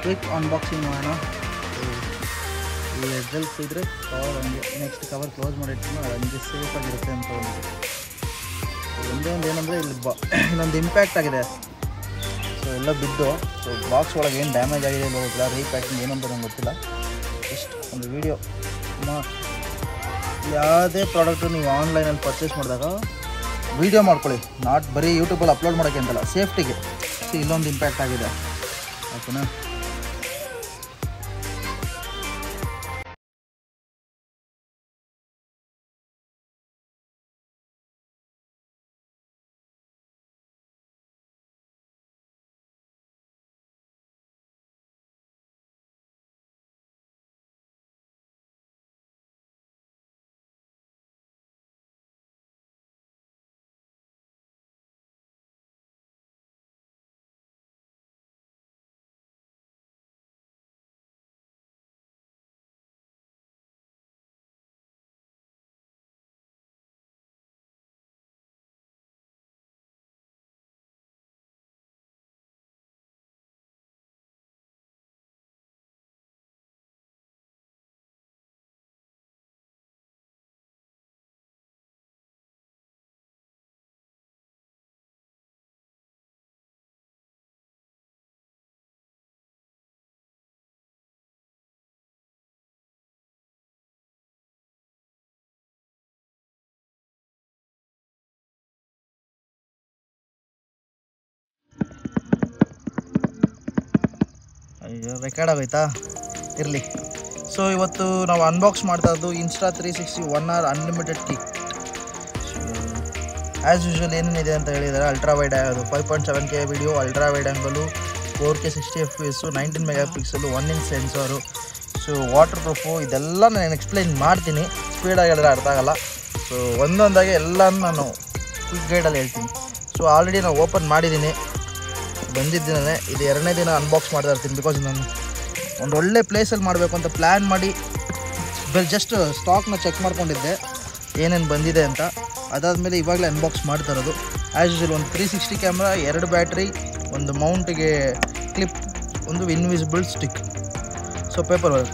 Quick unboxing ಮಾಡೋಣ ಈ results ಇದ್ದರೆ ಕವರ್ ಹಂಗೆ ನೆಕ್ಸ್ಟ್ ಕವರ್ ಕ್ಲೋಸ್ ಮಾಡಿರ್ತೀನಿ ಅದು ಹಂಗೆ ಸೇಫಾಗಿರುತ್ತೆ ಅಂತ ಒಂದು ಒಂದೇ ಒಂದು ಏನಂದರೆ ಇಲ್ಲಿ ಬಾ ಇಲ್ಲೊಂದು ಇಂಪ್ಯಾಕ್ಟ್ ಆಗಿದೆ ಸೊ ಎಲ್ಲ ಬಿದ್ದು ಸೊ ಬಾಕ್ಸ್ ಒಳಗೆ ಏನು ಡ್ಯಾಮೇಜ್ ಆಗಿದೆ ಇಲ್ಲ ಗೊತ್ತಿಲ್ಲ ರೀಪ್ಯಾಕಿಂಗ್ ಏನಂತ ನಂಗೆ ಗೊತ್ತಿಲ್ಲ ಜಸ್ಟ್ ಒಂದು ವೀಡಿಯೋ ಯಾವುದೇ ಪ್ರಾಡಕ್ಟು ನೀವು ಆನ್ಲೈನಲ್ಲಿ ಪರ್ಚೇಸ್ ಮಾಡಿದಾಗ ವೀಡಿಯೋ ಮಾಡ್ಕೊಳ್ಳಿ ನಾಟ್ ಬರೀ ಯೂಟ್ಯೂಬಲ್ಲಿ ಅಪ್ಲೋಡ್ ಮಾಡೋಕ್ಕೆ ಅಂತಲ್ಲ ಸೇಫ್ಟಿಗೆ ಸೊ ಇಲ್ಲೊಂದು ಇಂಪ್ಯಾಕ್ಟ್ ಆಗಿದೆ ಓಕೆನಾ ಅಯ್ಯೋ ರೆಕಾರ್ಡ್ ಆಗೋಯ್ತಾ ಇರಲಿ ಸೊ ಇವತ್ತು ನಾವು ಅನ್ಬಾಕ್ಸ್ ಮಾಡ್ತಾ ಇರೋದು Insta three sixty one R unlimited kit as usual ಏನೇನಿದೆ ಅಂತ ಹೇಳಿದ್ದಾರೆ ಅಲ್ಟ್ರಾ ವೈಡ್ ಅದು five point seven K video ultra wide angle four K sixty F S nineteen megapixel one inch sensor so waterproof ಇದೆಲ್ಲ ನಾನು explain ಮಾಡ್ತೀನಿ ಸ್ಪೀಡಾಗಿ ಹೇಳಿದ್ರೆ ಅರ್ಥ ಆಗಲ್ಲ ಸೊ ಒಂದೊಂದಾಗಿ ಎಲ್ಲನೂ ನಾನು ಕ್ವಿಕ್ ಗೈಡಲ್ಲಿ ಹೇಳ್ತೀನಿ ಸೊ ಆಲ್ರೆಡಿ ನಾನು ಓಪನ್ ಮಾಡಿದ್ದೀನಿ ಬಂದಿದ್ದೇನೆ ಇದು ಎರಡನೇ ದಿನ ಅನ್ಬಾಕ್ಸ್ ಮಾಡ್ತಾ ಇರ್ತೀನಿ ಬಿಕಾಸ್ ನಾನು ಒಂದು ಒಳ್ಳೆ ಪ್ಲೇಸಲ್ಲಿ ಮಾಡಬೇಕು ಅಂತ ಪ್ಲ್ಯಾನ್ ಮಾಡಿ ಬೆಲ್ ಜಸ್ಟ್ ಸ್ಟಾಕ್ನ ಚೆಕ್ ಮಾಡ್ಕೊಂಡಿದ್ದೆ ಏನೇನು ಬಂದಿದೆ ಅಂತ ಅದಾದಮೇಲೆ ಇವಾಗಲೇ ಅನ್ಬಾಕ್ಸ್ ಮಾಡ್ತಾ ಇರೋದು ಆ್ಯಸ್ ಯೂಶಲ್ ಒಂದು ತ್ರೀ ಸಿಕ್ಸ್ಟಿ ಕ್ಯಾಮ್ರಾ ಎರಡು ಬ್ಯಾಟ್ರಿ ಒಂದು ಮೌಂಟಿಗೆ ಕ್ಲಿಪ್ ಒಂದು invisible stick so paper work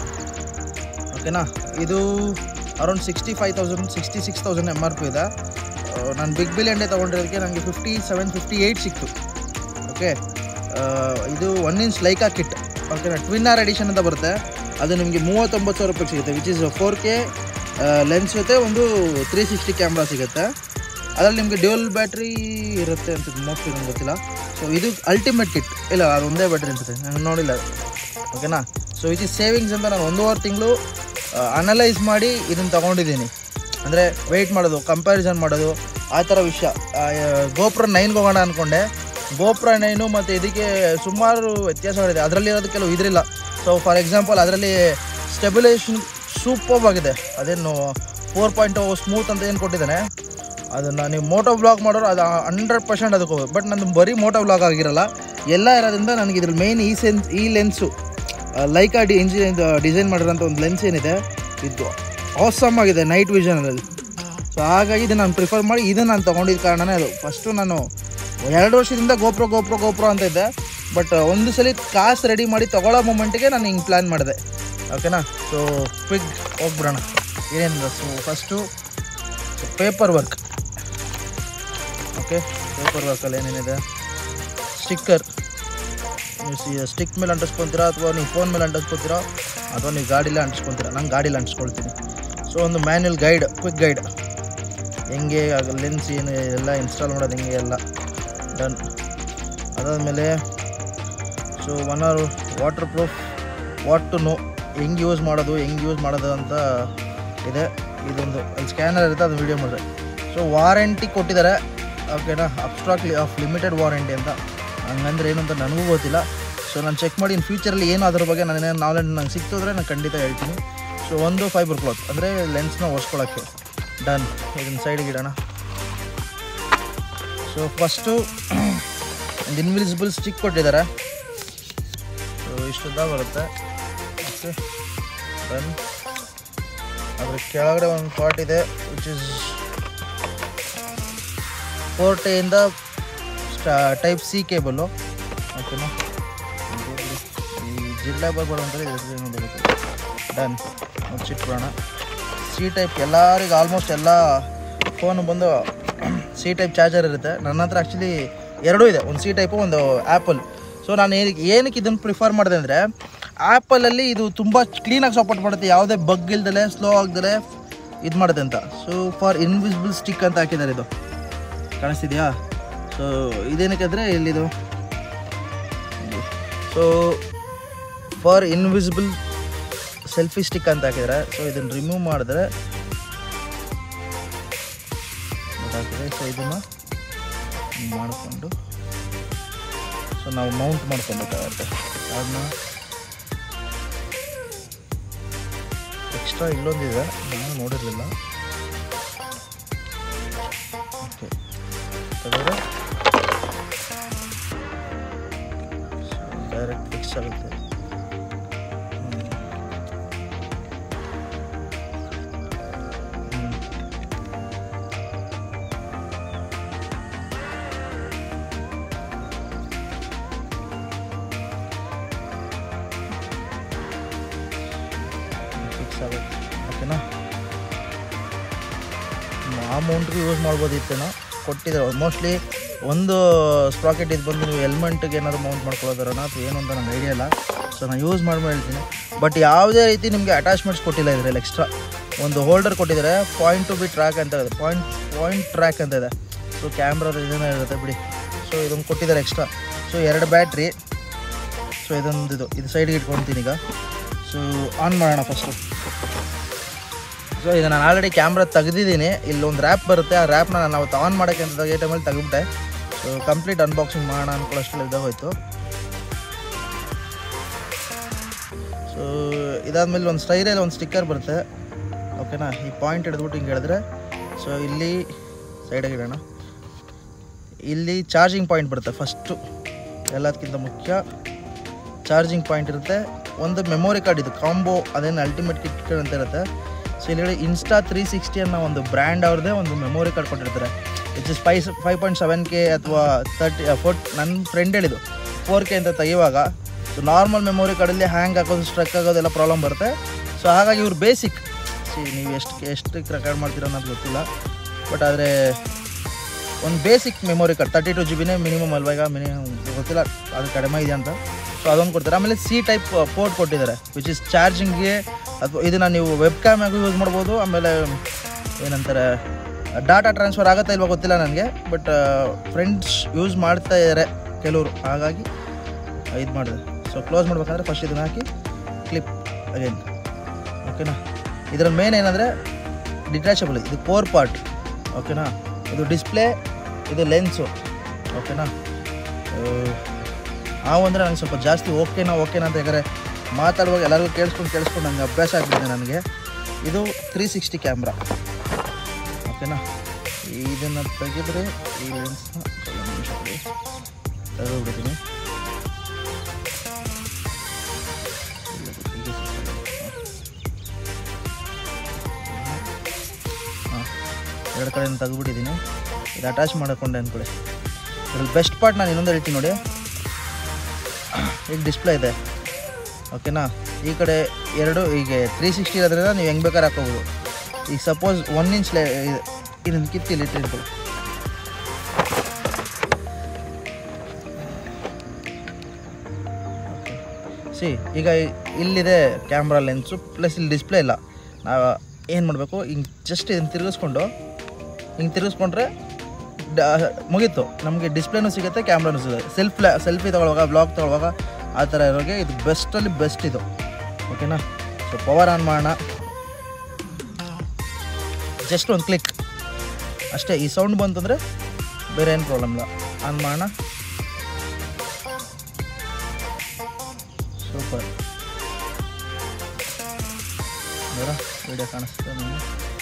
ಓಕೆನಾ ಇದು around sixty five thousand sixty six thousand M R P ಇದೆ ನಾನು ಬಿಗ್ ಬಿಲಿಯನ್ಡೇ ತೊಗೊಂಡಿರೋದಕ್ಕೆ ನನಗೆ ಫಿಫ್ಟಿ ಸೆವೆನ್ ಫಿಫ್ಟಿ ಏಯ್ಟ್ ಸಿಕ್ತು ಓಕೆ ಇದು ಒನ್ ಇಂಚ್ ಲೈಕಾ ಕಿಟ್ ಓಕೆನಾ ಟ್ವಿನ್ ಆರ್ ಎಡಿಷನ್ ಅಂತ ಬರುತ್ತೆ ಅದು ನಿಮಗೆ ಮೂವತ್ತೊಂಬತ್ತು ಸಾವಿರ ರೂಪಾಯಿ ಸಿಗುತ್ತೆ which is four K lens ಜೊತೆ ಒಂದು ತ್ರೀ ಸಿಕ್ಸ್ಟಿ ಕ್ಯಾಮ್ರಾ ಸಿಗುತ್ತೆ ಅದರಲ್ಲಿ ನಿಮಗೆ ಡ್ಯೂಲ್ ಬ್ಯಾಟ್ರಿ ಇರುತ್ತೆ ಅಂತ ಮೋಸ್ಟ್ಲಿ ನಂಗೆ ಗೊತ್ತಿಲ್ಲ ಸೊ ಇದು ಅಲ್ಟಿಮೇಟ್ ಕಿಟ್ ಇಲ್ಲ ಅದು ಒಂದೇ ಬ್ಯಾಟ್ರಿ ಅನ್ಸುತ್ತೆ ನಾನು ನೋಡಿಲ್ಲ ಅದು ಓಕೆನಾ ಸೊ ವಿಚ್ ಇಸ್ ಸೇವಿಂಗ್ಸ್ ಅಂತ ನಾನು ಒಂದೂವರೆ ತಿಂಗಳು ಅನಲೈಸ್ ಮಾಡಿ ಇದನ್ನು ತೊಗೊಂಡಿದ್ದೀನಿ ಅಂದರೆ ವೆಯ್ಟ್ ಮಾಡೋದು ಕಂಪ್ಯಾರಿಸನ್ ಮಾಡೋದು ಆ ಥರ ವಿಷಯ ಗೋಪ್ರ ನೈನ್ಗೆ ಹೋಗೋಣ ಅಂದ್ಕೊಂಡೆ ಗೋಪ್ರ ನೈನು ಮತ್ತು ಇದಕ್ಕೆ ಸುಮಾರು ವ್ಯತ್ಯಾಸಗಳಿದೆ ಅದರಲ್ಲಿ ಇರೋದು ಕೆಲವು ಇದರಿಲ್ಲ ಸೊ ಫಾರ್ ಎಕ್ಸಾಂಪಲ್ ಅದರಲ್ಲಿ ಸ್ಟೆಬಿಲೈಸೇಷನ್ ಸೂಪರ್ ಆಗಿದೆ ಅದೇನು ಫೋರ್ ಪಾಯಿಂಟ್ ಸ್ಮೂತ್ ಅಂತ ಏನು ಕೊಟ್ಟಿದ್ದಾನೆ ಅದನ್ನು ನೀವು ಮೋಟೋ ಬ್ಲಾಗ್ ಮಾಡೋರು ಅದು ಹಂಡ್ರೆಡ್ ಪರ್ಸೆಂಟ್ ಅದಕ್ಕೆ ಹೋಗೋದು ಬಟ್ ನಂದು ಬರೀ ಮೋಟೋ ಬ್ಲಾಗ್ ಆಗಿರಲ್ಲ ಎಲ್ಲ ಇರೋದ್ರಿಂದ ನನಗೆ ಇದ್ರಲ್ಲಿ ಮೇಯ್ನ್ ಈ ಸೆನ್ಸ್ ಈ lens Leica D engine design ಮಾಡಿರೋಂಥ ಒಂದು ಲೆನ್ಸ್ ಏನಿದೆ ಇದು ಆಸಮ್ ಆಗಿದೆ ನೈಟ್ ವಿಷನಲ್ಲಿ ಸೊ ಹಾಗಾಗಿ ಇದನ್ನು ನಾನು ಪ್ರಿಫರ್ ಮಾಡಿ ಇದನ್ನು ನಾನು ತೊಗೊಂಡಿದ್ದ ಕಾರಣನೇ ಅದು ಫಸ್ಟು ನಾನು ಎರಡು ವರ್ಷದಿಂದ ಗೋಪ್ರೋ ಗೋಪ್ರೋ ಗೋಪ್ರೋ ಅಂತ ಇದ್ದೆ ಬಟ್ ಒಂದು ಸಲ ಕಾಸು ರೆಡಿ ಮಾಡಿ ತೊಗೊಳ್ಳೋ ಮೂಮೆಂಟಿಗೆ ನಾನು ಹಿಂಗೆ ಪ್ಲ್ಯಾನ್ ಮಾಡಿದೆ ಓಕೆನಾ ಸೊ ಕ್ವಿಕ್ ಹೋಗ್ಬಿಡೋಣ ಏನಿಲ್ಲ so first paper work okay paper ವರ್ಕಲ್ಲಿ ಏನೇನಿದೆ ಸ್ಟಿಕ್ಕರ್ ನೀವು ಸಿ ಸ್ಟಿಕ್ ಮೇಲೆ ಅಂಟಿಸ್ಕೊತೀರಾ ಅಥವಾ ನೀವು ಫೋನ್ ಮೇಲೆ ಅಂಟಿಸ್ಕೊತೀರಾ ಅಥವಾ ನೀವು ಗಾಡಿಲೇ ಅಂಟಿಸ್ಕೊತೀರಾ ನಂಗೆ ಗಾಡೀಲಿ ಅಂಟಿಸ್ಕೊಳ್ತೀನಿ ಸೊ ಒಂದು ಮ್ಯಾನ್ಯಲ್ ಗೈಡ್ ಕ್ವಿಕ್ ಗೈಡ್ ಹೆಂಗೆ ಲೆನ್ಸ್ ಏನು ಎಲ್ಲ ಇನ್ಸ್ಟಾಲ್ ಮಾಡೋದು ಹೆಂಗೆ ಎಲ್ಲ ಡನ್ ಅದಾದಮೇಲೆ so one R waterproof what to know ಹೆಂಗೆ ಯೂಸ್ ಮಾಡೋದು ಹೆಂಗೆ ಯೂಸ್ ಮಾಡೋದು ಅಂತ ಇದೆ ಇದೊಂದು ಅಲ್ಲಿ ಸ್ಕ್ಯಾನರ್ ಇರುತ್ತೆ ಅದು ವೀಡಿಯೋ ಮಾಡಿದೆ ಸೊ ವಾರಂಟಿ ಕೊಟ್ಟಿದ್ದಾರೆ ಓಕೆನಾ ಅಬ್ಸ್ಟ್ರಾಕ್ಟ್ ಆಫ್ ಲಿಮಿಟೆಡ್ ವಾರಂಟಿ ಅಂತ ಹಂಗಂದ್ರೆ ಏನು ಅಂತ ನನಗೂ ಗೊತ್ತಿಲ್ಲ ಸೊ ನಾನು ಚೆಕ್ ಮಾಡಿ ಇನ್ ಫ್ಯೂಚರಲ್ಲಿ ಏನು ಅದ್ರ ಬಗ್ಗೆ ನಾನೇನು ನಾಲೆಜ್ ನಂಗೆ ಸಿಕ್ತಿದ್ರೆ ನಾನು ಖಂಡಿತ ಹೇಳ್ತೀನಿ ಸೊ ಒಂದು ಫೈಬರ್ ಕ್ಲಾತ್ ಅಂದರೆ ಲೆನ್ಸ್ನ ಒರೆಸ್ಕೊಳ್ಳೋಕ್ಕೆ ಡನ್ ಇದನ್ನ ಸೈಡ್ಗೆ ಇಡೋಣ ಸೊ ಫಸ್ಟು ಒಂದು ಇನ್ವಿಸಿಬಲ್ ಸ್ಟಿಕ್ ಕೊಟ್ಟಿದ್ದಾರೆ ಸೊ ಇಷ್ಟುದ್ದ ಬರುತ್ತೆ ಓಕೆ ಡನ್ ಅದ್ರ ಕೆಳಗಡೆ ಒಂದು ಪಾರ್ಟ್ ಇದೆ ವಿಚ್ ಇಸ್ ಫೋರ್ಟೆಯಿಂದ ಟೈಪ್ ಸಿ ಕೇಬಲ್ಲು ಓಕೆನಾ ಜಿರಳೆ ಬರ್ಬಾರ್ದು ಅಂತಾರೆ ಇದ್ರ ಹೆಸರು ಏನು ಗೊತ್ತಿಲ್ಲ ಡನ್ ಮುಚ್ಚಿಟ್ಬಿಡೋಣ ಸಿ ಟೈಪ್ ಎಲ್ಲರಿಗೂ ಆಲ್ಮೋಸ್ಟ್ ಎಲ್ಲ ಫೋನು ಬಂದು ಸಿ ಟೈಪ್ ಚಾರ್ಜರ್ ಇರುತ್ತೆ ನನ್ನ ಹತ್ರ ಆ್ಯಕ್ಚುಲಿ ಎರಡೂ ಇದೆ ಒಂದು ಸಿ ಟೈಪು ಒಂದು ಆ್ಯಪಲ್ ಸೊ ನಾನು ಏನಕ್ಕೆ ಏನಕ್ಕೆ ಇದನ್ನು ಪ್ರಿಫರ್ ಮಾಡಿದೆ ಅಂದರೆ ಆ್ಯಪಲಲ್ಲಿ ಇದು ತುಂಬ ಕ್ಲೀನಾಗಿ ಸಪೋರ್ಟ್ ಮಾಡುತ್ತೆ ಯಾವುದೇ ಬಗ್ ಇಲ್ದಲೆ ಸ್ಲೋ ಆಗ್ದಲೆ ಇದು ಮಾಡುತ್ತೆ ಅಂತ ಸೊ ಫಾರ್ ಇನ್ವಿಸಿಬಲ್ ಸ್ಟಿಕ್ ಅಂತ ಹಾಕಿದ್ದಾರೆ ಇದು ಕಾಣಿಸ್ತಿದೆಯಾ ಸೊ ಇದೇನಕ್ಕೆ ಅಂದರೆ ಇಲ್ಲಿದು so for invisible selfie stick ಅಂತ ಹಾಕಿದ್ದಾರೆ ಸೊ ಇದನ್ನು ರಿಮೂವ್ ಮಾಡಿದ್ರೆ ಹಾಕಿದ್ರೆ ಸೊ ಇದನ್ನು ಮಾಡಿಕೊಂಡು ಸೊ ನಾವು ಮೌಂಟ್ ಮಾಡ್ಕೊಬೇಕಾಗತ್ತೆ ಅದನ್ನ ಎಕ್ಸ್ಟ್ರಾ ಇಲ್ಲೊಂದಿದೆ ನಾನು ನೋಡಿರಲಿಲ್ಲ ಓಕೆ ತೆಗೆದ್ರೆ ಡೈರೆಕ್ಟ್ ಫಿಕ್ಸ್ ಆಗುತ್ತೆ ಹ್ಮ್. ಹ್ಮ್. ಫಿಕ್ಸ್ ಆಗುತ್ತೆ ಓಕೆನಾ ಆ ಅಮೌಂಟ್ಗೆ ಯೂಸ್ ಮಾಡ್ಬೋದಿತ್ತೇನೋ ಕೊಟ್ಟಿದ್ದಾರೆ ಮೋಸ್ಟ್ಲಿ ಒಂದು ಸ್ಪ್ರಾಕೆಟ್ ಇದು ಬಂದು ನೀವು ಎಲ್ಮೆಂಟ್ಗೆ ಏನಾದ್ರು ಮೌಂಟ್ ಮಾಡ್ಕೊಳ್ಳೋದಾರನ ಅಥವಾ ಏನು ಅಂತ ನಂಗೆ ಐಡಿಯಾ ಇಲ್ಲ ಸೊ ನಾನು ಯೂಸ್ ಮಾಡ್ಕೊಂಡು ಹೇಳ್ತೀನಿ ಬಟ್ ಯಾವುದೇ ರೀತಿ ನಿಮಗೆ ಅಟ್ಯಾಚ್ಮೆಂಟ್ಸ್ ಕೊಟ್ಟಿಲ್ಲ ಇದರಲ್ಲಿ ಎಕ್ಸ್ಟ್ರಾ ಒಂದು ಹೋಲ್ಡರ್ ಕೊಟ್ಟಿದ್ದಾರೆ ಪಾಯಿಂಟ್ ಟು ಬಿ ಟ್ರ್ಯಾಕ್ ಅಂತ ಇದೆ ಪಾಯಿಂಟ್ ಪಾಯಿಂಟ್ ಟ್ರ್ಯಾಕ್ ಅಂತ ಇದೆ ಸೊ ಕ್ಯಾಮ್ರಾದ ಇದನ್ನೇ ಇರುತ್ತೆ ಬಿಡಿ ಸೊ ಇದನ್ನು ಕೊಟ್ಟಿದ್ದಾರೆ ಎಕ್ಸ್ಟ್ರಾ ಸೊ ಎರಡು ಬ್ಯಾಟ್ರಿ ಸೊ ಇದೊಂದು ಇದು ಇದು ಸೈಡ್ಗೆ ಇಟ್ಕೊಳ್ತೀನಿ ಈಗ ಸೊ ಆನ್ ಮಾಡೋಣ ಫಸ್ಟು ಸೊ ಈಗ ನಾನು ಆಲ್ರೆಡಿ ಕ್ಯಾಮ್ರಾ ತೆಗೆದಿದ್ದೀನಿ ಇಲ್ಲೊಂದು ರ್ಯಾಪ್ ಬರುತ್ತೆ ಆ ರ್ಯಾಪ್ನ ನಾನು ಅವತ್ತು ಆನ್ ಮಾಡೋಕ್ಕೆ ಅಂತ ತೆಗಿಯೋ ಟೈಮಲ್ಲಿ ತೆಗೆದ್ಬಿಟ್ಟೆ ಸೊ ಕಂಪ್ಲೀಟ್ ಅನ್ಬಾಕ್ಸಿಂಗ್ ಮಾಡೋಣ ಅನ್ಕೊಳ್ಳೋಷ್ಟರಲ್ಲಿ ಇದಾಗೋಯ್ತು ಸೊ ಇದಾದ್ಮೇಲೆ ಒಂದು ಸ್ಟೈರಲ್ಲಿ ಒಂದು ಸ್ಟಿಕ್ಕರ್ ಬರುತ್ತೆ ಓಕೆನಾ ಈ ಪಾಯಿಂಟ್ ಹಿಡಿದ್ಬಿಟ್ಟು ಹಿಂಗೆ ಹೇಳಿದ್ರೆ ಸೊ ಇಲ್ಲಿ ಸೈಡಿಗೆ ಇಡೋಣ ಇಲ್ಲಿ ಚಾರ್ಜಿಂಗ್ ಪಾಯಿಂಟ್ ಬರುತ್ತೆ ಫಸ್ಟು ಎಲ್ಲದಕ್ಕಿಂತ ಮುಖ್ಯ ಚಾರ್ಜಿಂಗ್ ಪಾಯಿಂಟ್ ಇರುತ್ತೆ ಒಂದು ಮೆಮೊರಿ ಕಾರ್ಡ್ ಇದು ಕಾಂಬೋ ಅದೇನು ಅಲ್ಟಿಮೇಟ್ ಕಿಟ್ ಅಂತ ಇರುತ್ತೆ ಸೊ ಇಲ್ಲಿ ಇನ್ಸ್ಟಾ ತ್ರೀ ಸಿಕ್ಸ್ಟಿ ಅನ್ನೋ ಒಂದು ಬ್ರ್ಯಾಂಡ್ ಅವ್ರದ್ದೇ ಒಂದು ಮೆಮೊರಿ ಕಾರ್ಡ್ ಕೊಟ್ಟಿರ್ತಾರೆ which is five five point seven K ಅಥವಾ ತರ್ಟಿ ಫೋರ್ಟ್ ನನ್ನ ಫ್ರೆಂಡ್ ಹೇಳಿದ್ದು ಫೋರ್ ಕೆ ಅಂತ ತೆಗಿಯುವಾಗ ಸೊ ನಾರ್ಮಲ್ ಮೆಮೊರಿ ಕಾರ್ಡಲ್ಲಿ ಹ್ಯಾಂಗ್ ಹಾಕೋದು ಸ್ಟ್ರಕ್ ಆಗೋದೆಲ್ಲ ಪ್ರಾಬ್ಲಮ್ ಬರುತ್ತೆ ಸೊ ಹಾಗಾಗಿ ಇವ್ರು ಬೇಸಿಕ್ ಸಿ ನೀವು ಎಷ್ಟು ಎಷ್ಟಕ್ಕೆ ರೆಕಾರ್ಡ್ ಮಾಡ್ತೀರೋ ಅನ್ನೋದು ಗೊತ್ತಿಲ್ಲ ಬಟ್ ಆದರೆ ಒಂದು basic memory card thirty two G ಬಿನೇ ಮಿನಿಮಮ್ ಅಲ್ವಾ ಈಗ ಮಿನಿಮಮ್ ಗೊತ್ತಿಲ್ಲ ಅದು ಕಡಿಮೆ ಇದೆ ಅಂತ ಸೊ ಅದೊಂದು ಕೊಡ್ತಾರೆ ಆಮೇಲೆ ಸಿ ಟೈಪ್ ಪೋರ್ಟ್ ಕೊಟ್ಟಿದ್ದಾರೆ ವಿಚ್ ಇಸ್ ಚಾರ್ಜಿಂಗ್ಗೆ ಅಥವಾ ಇದನ್ನು ನೀವು ವೆಬ್ ಕ್ಯಾಮಾಗೂ ಯೂಸ್ ಮಾಡ್ಬೋದು ಆಮೇಲೆ ಏನಂತಾರೆ ಡಾಟಾ ಟ್ರಾನ್ಸ್ಫರ್ ಆಗುತ್ತಾ ಇಲ್ವಾ ಗೊತ್ತಿಲ್ಲ ನನಗೆ ಬಟ್ ಫ್ರೆಂಡ್ಸ್ ಯೂಸ್ ಮಾಡ್ತಾ ಇದ್ದಾರೆ ಕೆಲವರು ಹಾಗಾಗಿ ಇದು ಮಾಡಿದೆ ಸೊ ಕ್ಲೋಸ್ ಮಾಡ್ಬೇಕಂದ್ರೆ ಫಸ್ಟ್ ಇದನ್ನ ಹಾಕಿ ಕ್ಲಿಪ್ ಅಗೇನ್ ಓಕೆನಾ ಇದರ ಮೇನ್ ಏನಂದರೆ ಡಿಟ್ಯಾಚಬಲ್ ಇದು ಫೋರ್ ಪಾರ್ಟ್ ಓಕೆನಾ ಇದು ಡಿಸ್ಪ್ಲೇ ಇದು ಲೆನ್ಸು ಓಕೆನಾ ಆ ಅಂದರೆ ನಂಗೆ ಸ್ವಲ್ಪ ಜಾಸ್ತಿ ಓಕೆನಾ ಓಕೆನಾ ಅಂತ ಯಾಕಂದರೆ ಮಾತಾಡುವಾಗ ಎಲ್ಲರಿಗೂ ಕೇಳಿಸ್ಕೊಂಡು ಕೇಳಿಸ್ಕೊಂಡು ನಂಗೆ ಅಭ್ಯಾಸ ಆಗ್ಬಿಟ್ಟಿದೆ ನನಗೆ ಇದು ತ್ರೀ ಸಿಕ್ಸ್ಟಿ ಕ್ಯಾಮ್ರಾ ಓಕೆನಾ ಇದನ್ನು ತೆಗೆದ್ರೆ ಈ ಲೆನ್ಸ್ನ ನಿಮಿಷ ತೆಗೆದುಬಿಡ್ತೀನಿ ಹಾಂ ಎರಡು ಕಡೆಯಿಂದ ತೆಗೆದುಬಿಟ್ಟಿದ್ದೀನಿ ಇದು ಅಟ್ಯಾಚ್ ಮಾಡಿಕೊಂಡೆ ಅಂದ್ಕೊಳ್ಳಿ ಇದ್ರಲ್ಲಿ ಬೆಸ್ಟ್ ಪಾರ್ಟ್ ನಾನು ಇನ್ನೊಂದು ಹೇಳ್ತೀನಿ ನೋಡಿ ಈಗ ಡಿಸ್ಪ್ಲೇ ಇದೆ ಓಕೆನಾ ಈ ಕಡೆ ಎರಡು ಈಗ ತ್ರೀ ಸಿಕ್ಸ್ಟಿ ಇರೋದ್ರಿಂದ ನೀವು ಹೆಂಗೆ ಬೇಕಾದ್ರೆ ಹಾಕೋಬೋದು ಈಗ ಸಪೋಸ್ ಒನ್ ಇಂಚ್ ಲೇ ಇದನ್ನು ಕಿತ್ತಿ ಇಲ್ಲಿ ಇಟ್ಕೊಳ್ಳಿ ಸಿ ಈಗ ಇಲ್ಲಿದೆ ಕ್ಯಾಮ್ರಾ ಲೆನ್ಸು ಪ್ಲಸ್ ಇಲ್ಲಿ ಡಿಸ್ಪ್ಲೇ ಇಲ್ಲ ನಾವು ಏನು ಮಾಡಬೇಕು ಹಿಂಗೆ ಜಸ್ಟ್ ಇದನ್ನು ತಿರುಗಿಸ್ಕೊಂಡು ಹಿಂಗೆ ತಿರುಗಿಸ್ಕೊಂಡ್ರೆ ಡ ಮುಗೀತು ನಮಗೆ ಡಿಸ್ಪ್ಲೇನೂ ಸಿಗುತ್ತೆ ಕ್ಯಾಮ್ರಾನೂ ಸಿಗುತ್ತೆ ಸೆಲ್ಫ್ ಸೆಲ್ಫಿ ತೊಗೊಳ್ಳುವಾಗ ಬ್ಲಾಗ್ ತೊಗೊಳ್ಳುವಾಗ ಆ ಥರ ಇರೋಗೆ ಇದು ಬೆಸ್ಟಲ್ಲಿ ಬೆಸ್ಟ್ ಇದು ಓಕೆನಾ ಸೊ ಪವರ್ ಆನ್ ಮಾಡೋಣ ಜಸ್ಟ್ ಒಂದು ಕ್ಲಿಕ್ ಅಷ್ಟೇ ಈ ಸೌಂಡ್ ಬಂತಂದರೆ ಬೇರೆ ಏನು ಪ್ರಾಬ್ಲಮ್ ಇಲ್ಲ ಆನ್ ಮಾಡೋಣ ಸೂಪರ್ ಬರ ವಿಡಿಯೋ ಕಾಣಿಸ್ತದೆ ನನಗೆ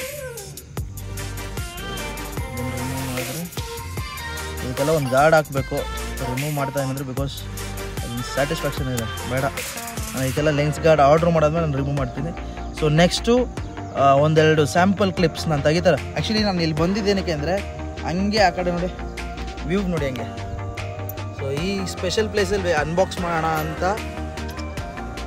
ಇದನ್ನು ರಿಮೂವ್ ಮಾಡಿದ್ರೆ ಇದಕ್ಕೆಲ್ಲ ಒಂದು ಗಾರ್ಡ್ ಹಾಕಬೇಕು ರಿಮೂವ್ ಮಾಡ್ತಾ ಏನಂದ್ರೆ ಬಿಕಾಸ್ ಸ್ಯಾಟಿಸ್ಫ್ಯಾಕ್ಷನ್ ಇದೆ ಬೇಡ ನಾನು ಇದಕ್ಕೆಲ್ಲ ಲೆನ್ಸ್ ಗಾರ್ಡ್ ಆರ್ಡ್ರ್ ಮಾಡಾದ್ಮೇಲೆ ನಾನು ರಿಮೂವ್ ಮಾಡ್ತೀನಿ ಸೊ ನೆಕ್ಸ್ಟು ಒಂದೆರಡು ಸ್ಯಾಂಪಲ್ ಕ್ಲಿಪ್ಸ್ ನಾನು ತೆಗಿತಾರೆ ಆ್ಯಕ್ಚುಲಿ ನಾನು ಇಲ್ಲಿ ಬಂದಿದ್ದೇನಕ್ಕೆ ಅಂದರೆ ಹಂಗೆ ಆ ಕಡೆ ನೋಡಿ ವ್ಯೂ ನೋಡಿ ಹಂಗೆ ಸೊ ಈ ಸ್ಪೆಷಲ್ ಪ್ಲೇಸಲ್ಲಿ ಅನ್ಬಾಕ್ಸ್ ಮಾಡೋಣ ಅಂತ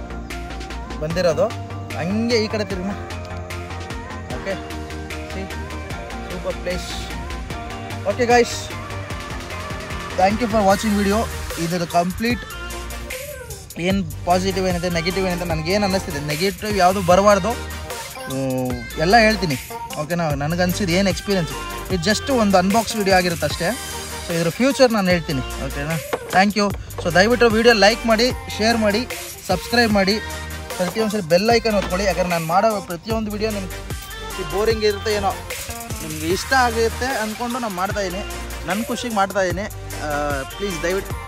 ಬಂದಿರೋದು ಹಂಗೆ ಈ ಕಡೆ ತಿರುಗಿ okay super place okay guys thank you for watching video ಇದರ ಕಂಪ್ಲೀಟ್ ಏನು ಪಾಸಿಟಿವ್ ಏನಿದೆ ನೆಗೆಟಿವ್ ಏನಿದೆ ನನಗೇನು ಅನ್ನಿಸ್ತಿದೆ ನೆಗೆಟಿವ್ ಯಾವುದು ಬರಬಾರ್ದು ಎಲ್ಲ ಹೇಳ್ತೀನಿ ಓಕೆನಾ ನನಗನ್ಸಿದ್ದು ಏನು ಎಕ್ಸ್ಪೀರಿಯನ್ಸ್ ಇದು ಜಸ್ಟ್ ಒಂದು ಅನ್ಬಾಕ್ಸ್ ವಿಡಿಯೋ ಆಗಿರುತ್ತೆ ಅಷ್ಟೇ ಸೊ ಇದ್ರ ಫ್ಯೂಚರ್ ನಾನು ಹೇಳ್ತೀನಿ ಓಕೆನಾ ಥ್ಯಾಂಕ್ ಯು ಸೊ ದಯವಿಟ್ಟು ವಿಡಿಯೋ ಲೈಕ್ ಮಾಡಿ ಶೇರ್ ಮಾಡಿ ಸಬ್ಸ್ಕ್ರೈಬ್ ಮಾಡಿ ಪ್ರತಿಯೊಂದು ಸರಿ ಬೆಲ್ ಐಕನ್ ಹೊತ್ಕೊಳ್ಳಿ ಯಾಕಂದ್ರೆ ನಾನು ಮಾಡೋ ಪ್ರತಿಯೊಂದು ವಿಡಿಯೋ ನಿಮ್ಗೆ ಬೋರಿಂಗ್ ಇರುತ್ತೆ ಏನೋ ನಿಮ್ಗೆ ಇಷ್ಟ ಆಗುತ್ತೆ ಅಂದ್ಕೊಂಡು ನಾನು ಮಾಡ್ತಾಯಿದ್ದೀನಿ ನನ್ನ ಖುಷಿಗೆ ಮಾಡ್ತಾಯಿದ್ದೀನಿ ಪ್ಲೀಸ್ ದಯವಿಟ್ಟು